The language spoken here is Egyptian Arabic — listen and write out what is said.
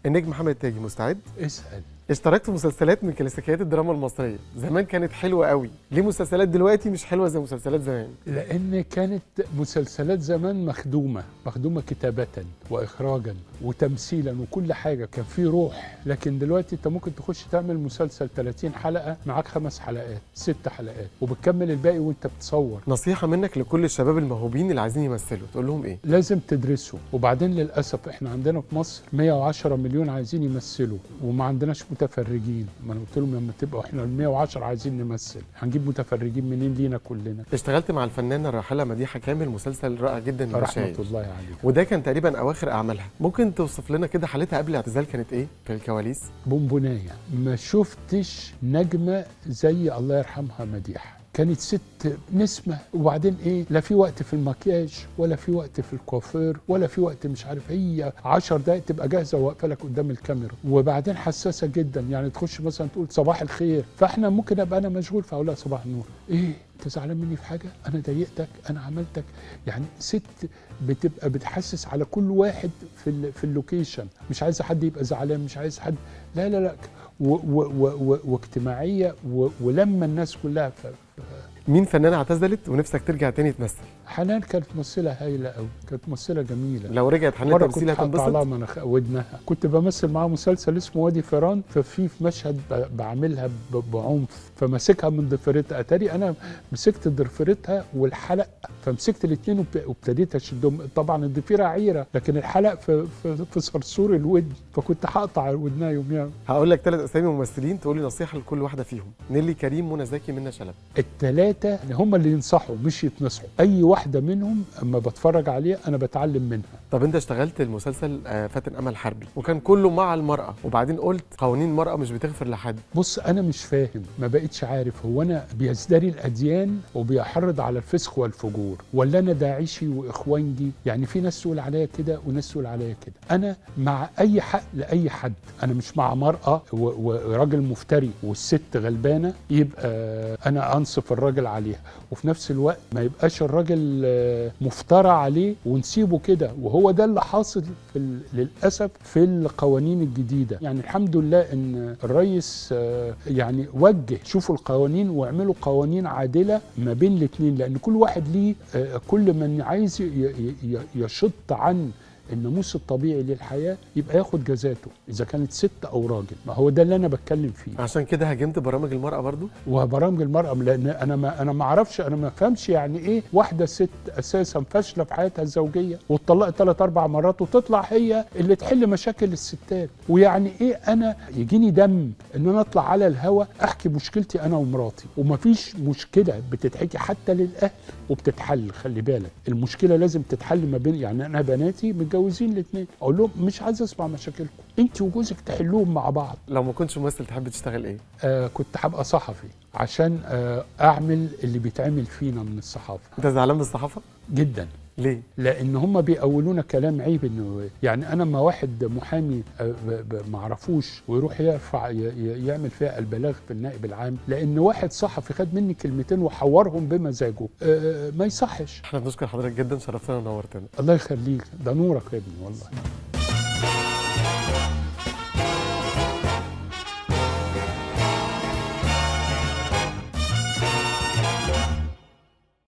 النجم محمد تاجي مستعد اسال اشتركت في مسلسلات من كلاسيكيات الدراما المصريه زمان كانت حلوه قوي ليه مسلسلات دلوقتي مش حلوه زي مسلسلات زمان لان كانت مسلسلات زمان مخدومه مخدومه كتابه واخراجا وتمثيلا وكل حاجه كان في روح لكن دلوقتي انت ممكن تخش تعمل مسلسل 30 حلقه معاك خمس حلقات ست حلقات وبتكمل الباقي وانت بتصور نصيحه منك لكل الشباب الموهوبين اللي عايزين يمثلوا تقول لهم ايه لازم تدرسوا وبعدين للاسف احنا عندنا في مصر 110 مليون عايزين يمثلوا وما عندناش متفرجين ما انا قلت لهم لما تبقوا احنا ال 110 عايزين نمثل هنجيب متفرجين منين لينا كلنا اشتغلت مع الفنانه الراحله مديحه كامل مسلسل رائع جدا رحمه المشاهد الله عليه وده كان تقريبا اواخر اعمالها ممكن توصف لنا كده حالتها قبل الاعتزال كانت ايه في الكواليس بونبونايه ما شفتش نجمه زي الله يرحمها مديحه كانت ست نسمة وبعدين ايه لا في وقت في المكياج ولا في وقت في الكوافير ولا في وقت مش عارف هي عشر دقايق تبقى جاهزة واقفة لك قدام الكاميرا وبعدين حساسة جدا يعني تخش مثلا تقول صباح الخير فاحنا ممكن ابقى انا مشغول فاقول لها صباح النور ايه انت زعلان مني في حاجة انا ضايقتك انا عملتك يعني ست بتبقى بتحسس على كل واحد في ال في اللوكيشن مش عايزه حد يبقى زعلان مش عايز حد لا لا لا و و و و واجتماعيه و ولما الناس كلها ف... مين فنانه اعتزلت ونفسك ترجع تاني تمثل حنان كانت ممثله هايله قوي كانت ممثله جميله لو رجعت حنان مره تمثيل كنت حاطه هتنبسط على مناخ ودنها كنت بمثل معاها مسلسل اسمه وادي فيران ففي في مشهد ب- بعملها ب- بعنف فماسكها من ضفيرتها اتاري انا مسكت ضفيرتها والحلق فمسكت الاثنين وابتديت اشدهم طبعا الضفيره عيره لكن الحلق في في, في صرصور الودن فكنت هقطع ودنها يوميها هقول لك ثلاث اسامي ممثلين تقول لي نصيحه لكل واحده فيهم نيلي كريم منى زكي منى شلبي التلاتة هم اللي ينصحوا مش يتنصحوا اي واحده منهم اما بتفرج عليها انا بتعلم منها طب انت اشتغلت المسلسل آه، فاتن امل حربي وكان كله مع المراه وبعدين قلت قوانين المراه مش بتغفر لحد بص انا مش فاهم ما بقتش عارف هو انا بيزدري الاديان وبيحرض على الفسق والفجور ولا انا داعشي واخوانجي يعني في ناس تقول عليا كده وناس تقول عليا كده انا مع اي حق لاي حد انا مش مع مراه و- وراجل مفتري والست غلبانه يبقى انا انصف الراجل عليها وفي نفس الوقت ما يبقاش الراجل آه، مفترى عليه ونسيبه كده وهو ده اللي حاصل في ال- للاسف في القوانين الجديده يعني الحمد لله ان الرئيس آه، يعني وجه شوفوا القوانين واعملوا قوانين عادله ما بين الاثنين لان كل واحد ليه آه، كل من عايز ي- ي- ي- يشط عن الناموس الطبيعي للحياه يبقى ياخد جزاته اذا كانت ست او راجل ما هو ده اللي انا بتكلم فيه عشان كده هاجمت برامج المراه برضو وبرامج المرأة لأن أنا ما أنا ما أعرفش أنا ما فهمش يعني إيه واحدة ست أساسا فاشلة في حياتها الزوجية واتطلقت ثلاث أربع مرات وتطلع هي اللي تحل مشاكل الستات ويعني إيه أنا يجيني دم إن أنا أطلع على الهوا أحكي مشكلتي أنا ومراتي ومفيش مشكلة بتتحكي حتى للأهل وبتتحل خلي بالك المشكلة لازم تتحل ما بين يعني أنا بناتي متجوزين الاثنين أقول لهم مش عايز أسمع مشاكلكم أنت وجوزك تحلوهم مع بعض لو ما كنتش ممثل تحب تشتغل ايه آه كنت هبقى صحفي عشان آه اعمل اللي بيتعمل فينا من الصحافه انت زعلان من الصحافه جدا ليه لان هم بيقولونا كلام عيب انه يعني انا ما واحد محامي آه، ب- ب- ما اعرفوش ويروح يرفع ي- ي- يعمل فيها البلاغ في النائب العام لان واحد صحفي خد مني كلمتين وحورهم بمزاجه آه، ما يصحش احنا بنشكر حضرتك جدا شرفتنا ونورتنا الله يخليك ده نورك يا ابني والله